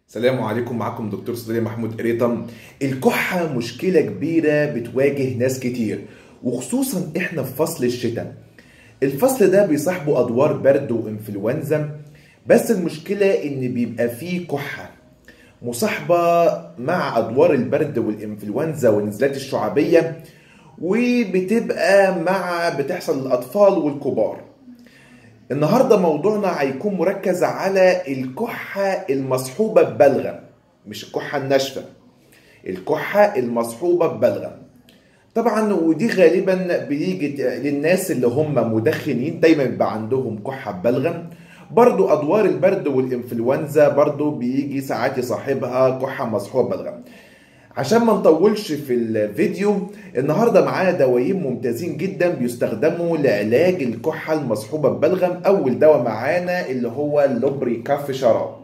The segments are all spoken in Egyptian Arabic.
السلام عليكم معكم دكتور صدري محمود قريطم الكحة مشكلة كبيرة بتواجه ناس كتير وخصوصا احنا في فصل الشتاء الفصل ده بيصاحبه ادوار برد وانفلونزا بس المشكلة ان بيبقى فيه كحة مصاحبة مع ادوار البرد والانفلونزا والنزلات الشعبية وبتبقى مع بتحصل للاطفال والكبار النهارده موضوعنا هيكون مركز على الكحة المصحوبة ببلغم مش الكحة الناشفة الكحة المصحوبة ببلغم طبعا ودي غالبا بيجي للناس اللي هم مدخنين دايما بيبقى عندهم كحة ببلغم برضو ادوار البرد والانفلونزا برضو بيجي ساعات يصاحبها كحة مصحوبة ببلغم عشان ما نطولش في الفيديو النهارده معانا دوايين ممتازين جدا بيستخدموا لعلاج الكحه المصحوبه ببلغم اول دواء معانا اللي هو اللوبري كف شراب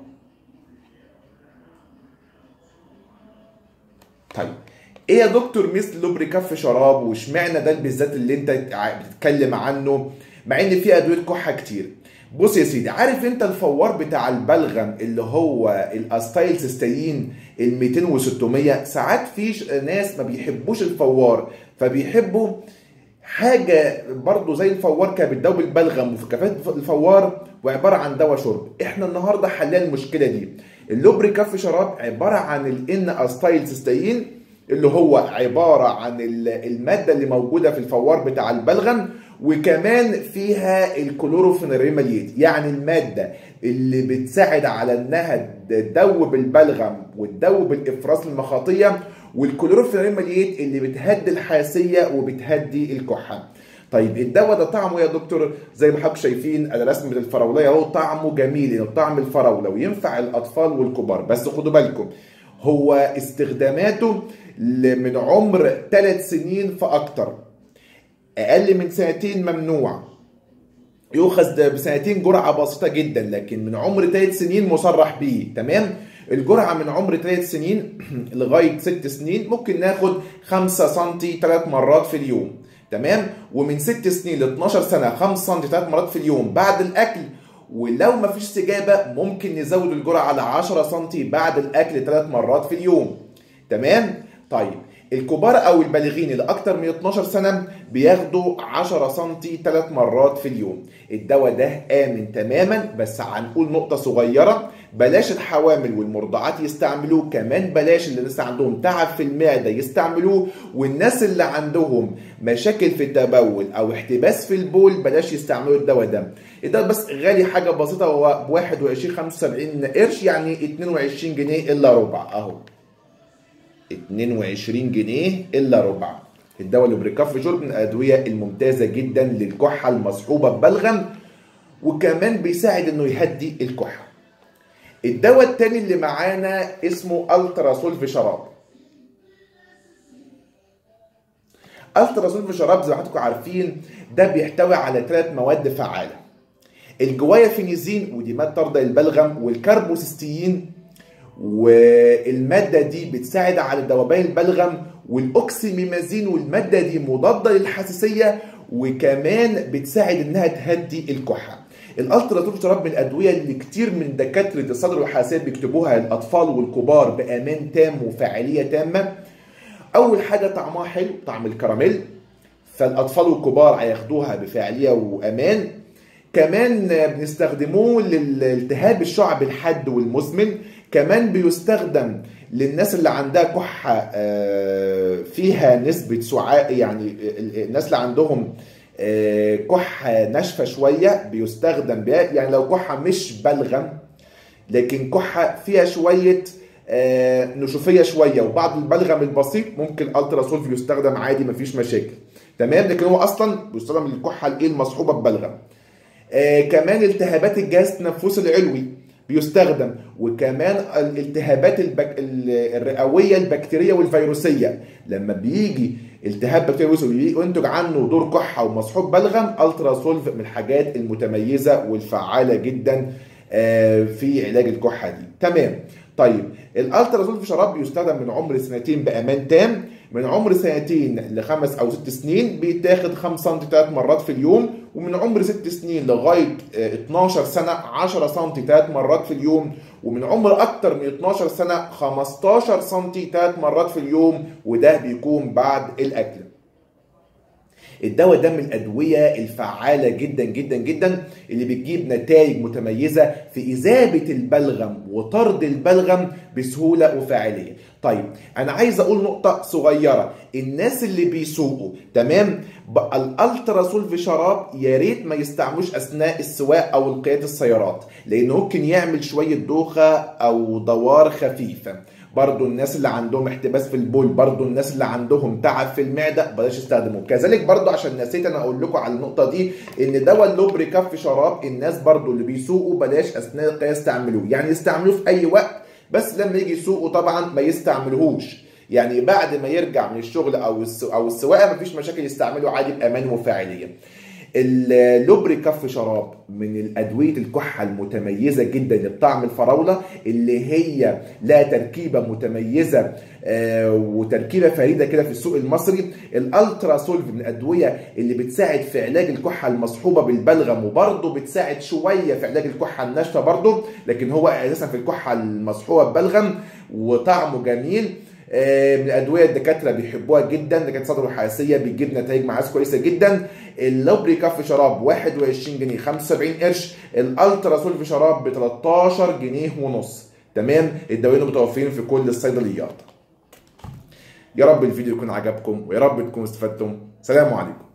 طيب ايه يا دكتور مثل لوبري كف شراب واشمعنى ده بالذات اللي انت بتتكلم عنه مع ان في ادويه كحه كتير بص يا سيدي عارف انت الفوار بتاع البلغم اللي هو الاستايل سيستين ال 200 و 600 ساعات في ناس ما بيحبوش الفوار فبيحبوا حاجه برضو زي الفوار كده بتدوب البلغم وفي كفاءه الفوار وعباره عن دواء شرب احنا النهارده حلينا المشكله دي اللوبري كف شراب عباره عن الان استايل سيستين اللي هو عباره عن الماده اللي موجوده في الفوار بتاع البلغم وكمان فيها الكلوروفينريماليت يعني المادة اللي بتساعد على انها تدوب البلغم وتدوب الافراز المخاطية والكلوروفينريماليت اللي بتهدي الحاسية وبتهدي الكحة طيب الدواء ده طعمه يا دكتور زي ما حضرتك شايفين انا رسمة الفراولية اهو طعمه جميل يعني طعم الفراولة وينفع الاطفال والكبار بس خدوا بالكم هو استخداماته من عمر ثلاث سنين فاكتر اقل من سنتين ممنوع يؤخذ بسنتين جرعه بسيطه جدا لكن من عمر ثلاث سنين مصرح به تمام الجرعه من عمر ثلاث سنين لغايه ست سنين ممكن ناخد 5 سم ثلاث مرات في اليوم تمام ومن 6 سنين ل 12 سنه 5 سم ثلاث مرات في اليوم بعد الاكل ولو ما فيش استجابه ممكن نزود الجرعه على 10 سم بعد الاكل ثلاث مرات في اليوم تمام طيب الكبار او البالغين اللي اكتر من 12 سنه بياخدوا 10 سم ثلاث مرات في اليوم الدواء ده امن تماما بس هنقول نقطه صغيره بلاش الحوامل والمرضعات يستعملوه كمان بلاش اللي لسه عندهم تعب في المعده يستعملوه والناس اللي عندهم مشاكل في التبول او احتباس في البول بلاش يستعملوا الدواء ده الدواء بس غالي حاجه بسيطه هو ب 21 75 قرش يعني 22 جنيه الا ربع اهو 22 جنيه الا ربع الدواء اللوبريكاف شرب من الادويه الممتازه جدا للكحه المصحوبه ببلغم وكمان بيساعد انه يهدي الكحه الدواء التاني اللي معانا اسمه التراسول في شراب التراسول في شراب زي ما حضراتكم عارفين ده بيحتوي على ثلاث مواد فعاله الجوايافينيزين ودي ماده ترضى البلغم والكربوسيستين والمادة دي بتساعد على ذوبان البلغم والأوكسيميمازين والمادة دي مضادة للحساسية وكمان بتساعد إنها تهدي الكحة. الالتراتور شراب من الادويه اللي كتير من دكاتره الصدر والحساسيه بيكتبوها للاطفال والكبار بامان تام وفاعليه تامه. اول حاجه طعمها حلو طعم الكراميل فالاطفال والكبار هياخدوها بفاعليه وامان. كمان بنستخدموه للالتهاب الشعب الحاد والمزمن كمان بيستخدم للناس اللي عندها كحة فيها نسبة سعاء يعني الناس اللي عندهم كحة ناشفة شوية بيستخدم بها يعني لو كحة مش بلغم لكن كحة فيها شوية نشوفية شوية وبعض البلغم البسيط ممكن التراسولف يستخدم عادي مفيش مشاكل تمام لكن هو اصلا بيستخدم للكحة الايه المصحوبة ببلغم كمان التهابات الجهاز التنفسي العلوي بيستخدم وكمان الالتهابات البك... الرئويه البكتيريه والفيروسيه لما بيجي التهاب بكتيريا وينتج عنه دور كحه ومصحوب بلغم الترا سولف من الحاجات المتميزه والفعاله جدا آه، في علاج الكحه دي تمام طيب الالترازول في شراب بيستخدم من عمر سنتين بامان تام من عمر سنتين لخمس او ست سنين بيتاخد 5 سم ثلاث مرات في اليوم ومن عمر ست سنين لغايه آه، 12 سنه 10 سم ثلاث مرات في اليوم ومن عمر اكتر من 12 سنه 15 سم ثلاث مرات في اليوم وده بيكون بعد الاكل الدواء ده من الادويه الفعاله جدا جدا جدا اللي بتجيب نتائج متميزه في اذابه البلغم وطرد البلغم بسهوله وفاعليه. طيب انا عايز اقول نقطه صغيره الناس اللي بيسوقوا تمام الالتراسول في شراب يا ريت ما يستعملوش اثناء السواقه او القياده السيارات لانه ممكن يعمل شويه دوخه او دوار خفيفه. برضو الناس اللي عندهم احتباس في البول برضو الناس اللي عندهم تعب في المعده بلاش يستخدموه كذلك برضو عشان نسيت انا اقول لكم على النقطه دي ان دواء اللوبريكاف في شراب الناس برضو اللي بيسوقوا بلاش اثناء القياس يستعملوه يعني يستعملوه في اي وقت بس لما يجي يسوقوا طبعا ما يستعملوهوش يعني بعد ما يرجع من الشغل او او السواقه مفيش مشاكل يستعمله عادي بامان وفاعليه اللوبريكاف شراب من الادويه الكحه المتميزه جدا بطعم الفراوله اللي هي لها تركيبه متميزه آه وتركيبه فريده كده في السوق المصري الالترا سولف من الادويه اللي بتساعد في علاج الكحه المصحوبه بالبلغم وبرضه بتساعد شويه في علاج الكحه الناشفه برضه لكن هو اساسا في الكحه المصحوبه ببلغم وطعمه جميل من الادويه الدكاتره بيحبوها جدا دكاتره صدر وحساسيه بتجيب نتائج معاس كويسه جدا اللوبريكا في شراب 21 جنيه 75 قرش الالتراسول في شراب ب 13 جنيه ونص تمام الدوايين متوفرين في كل الصيدليات يا رب الفيديو يكون عجبكم ويا رب تكونوا استفدتم سلام عليكم